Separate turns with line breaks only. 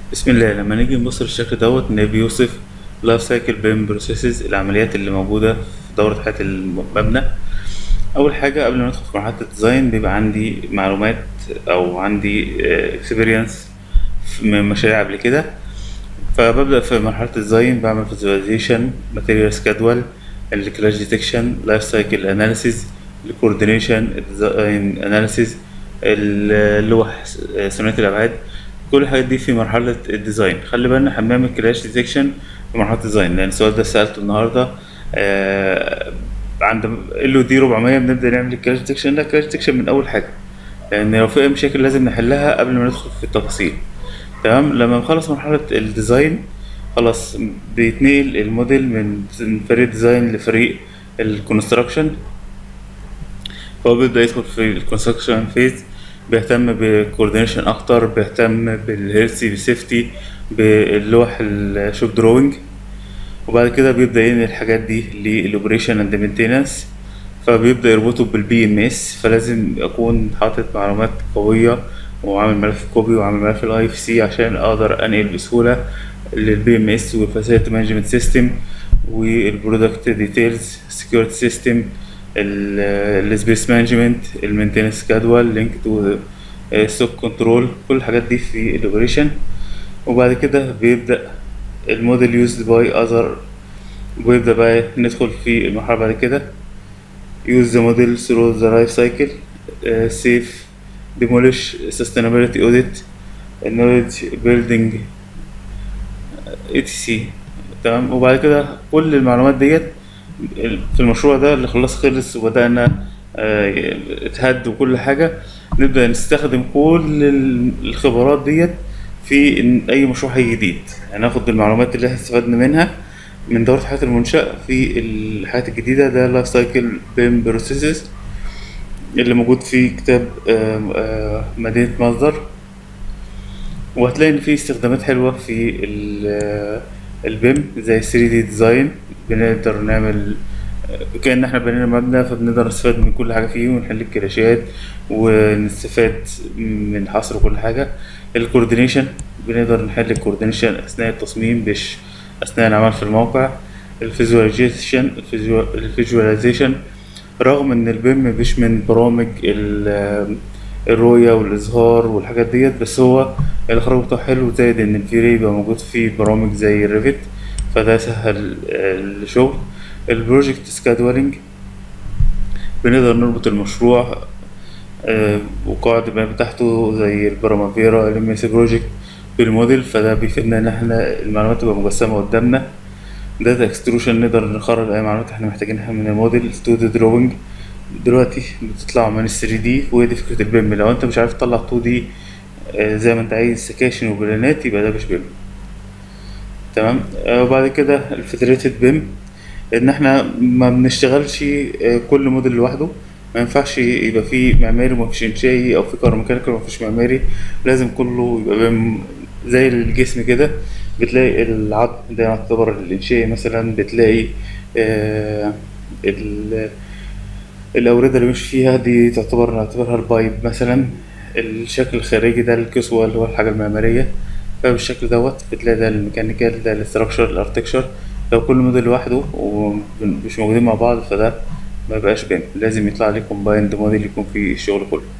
بسم الله لما نيجي نبص للشكل دوت إن بيوصف لايف سايكل بين بروسيسز العمليات اللي موجودة في دورة حياة المبنى أول حاجة قبل ما ندخل في مرحلة الديزاين بيبقى عندي معلومات أو عندي اكسبيرينس من مشاريع قبل كده فببدأ في مرحلة الديزاين بعمل فيزواليزيشن ماتيريال سكادول الكلاش ديتكشن لايف سايكل اناليسيز الكوردينيشن الديزاين اناليسيز اللوح ثنائية الأبعاد كل الحاجات دي في مرحلة الديزاين خلي بالنا احنا بنعمل كلاش ديتكشن في مرحلة الديزاين لأن السؤال ده سألته النهاردة آه عند ال او دي 400 بنبدأ نعمل الكلاش ديتكشن لا كلاش ديتكشن من أول حاجة لأن لو في أي مشاكل لازم نحلها قبل ما ندخل في التفاصيل تمام لما نخلص مرحلة الديزاين خلاص بيتنقل الموديل من من فريق ديزاين لفريق الكونستراكشن فهو بيبدأ يدخل في الكونستراكشن فيز بيهتم بالكوردينيشن اكتر بيهتم بالهيلثي بالسيفتي باللوح الشوب دروينج وبعد كده بيبدا ينقل الحاجات دي للاوبريشن اند مينتيننس فبيبدا يربطه بالبي ام اس فلازم اكون حاطط معلومات قويه وعامل ملف كوبي وعامل ملف الاي اف سي عشان اقدر انقل بسهوله للبي ام اس والفاسيلتي مانجمنت سيستم والبرودكت ديتيلز سكيورتي سيستم السبيس مانجمنت المينتيننس جدول لينك تو ستوك كنترول كل الحاجات دي في الاوبريشن وبعد كده بيبدا الموديل يوزد باي اذر ويبدا بقى ندخل في المرحله بعد كده use the model through the life cycle uh, safe demolish sustainability audit knowledge building etc تمام وبعد كده كل المعلومات ديت في المشروع ده اللي خلاص خلص وبدأنا اه اتهد وكل حاجة نبدأ نستخدم كل الخبرات ديت في إن أي مشروع هيجي جديد هناخد يعني المعلومات اللي احنا استفدنا منها من دورة حياة المنشأ في الحياة الجديدة ده لايف سايكل بيم بروسيسز اللي موجود في كتاب اه اه مدينة مصدر وهتلاقي إن في استخدامات حلوة في البيم زي 3 دي ديزاين بنقدر نعمل كأن احنا بنينا مبنى فبنقدر نستفاد من كل حاجة فيه ونحل الكراشات ونستفاد من حصر كل حاجة الكوردينيشن بنقدر نحل الكوردينيشن أثناء التصميم مش أثناء العمل في الموقع الفيزواليزيشن الفيجواليزيشن رغم ان البيم مش من برامج الرؤية والإظهار والحاجات ديت بس هو الإخراج بتاعه حلو زائد إن الفيري يبقى موجود فيه برامج زي الريفت فده سهل الشغل البروجكت سكادولينج بنقدر نربط المشروع وقاعدة البيانات بتاعته زي البرامافيرا الام اس بروجكت بالموديل فده بيفيدنا ان احنا المعلومات تبقى مجسمة قدامنا داتا اكستروشن نقدر نخرج اي معلومات احنا محتاجينها من الموديل 2 دي دروينج دلوقتي بتطلع من ال 3 دي وهي دي فكرة البيم لو انت مش عارف تطلع 2 دي زي ما انت عايز سكاشن وبلانات يبقى ده مش بيم تمام وبعد كده الفيدريتد بيم ان احنا ما بنشتغلش كل موديل لوحده ما ينفعش يبقى فيه معماري ومفيش انشائي او في كهروميكانيكال ومفيش معماري لازم كله يبقى بيم زي الجسم كده بتلاقي العظم ده يعتبر الانشائي مثلا بتلاقي آه الأوردة اللي مش فيها دي تعتبر نعتبرها البايب مثلا الشكل الخارجي ده الكسوة اللي هو الحاجة المعمارية فبالشكل دوت بتلاقي ده الميكانيكال ده الاستراكشر الارتكشر لو كل موديل لوحده ومش موجودين مع بعض فده ما يبقاش بيم لازم يطلع لي كومبايند موديل يكون فيه الشغل كله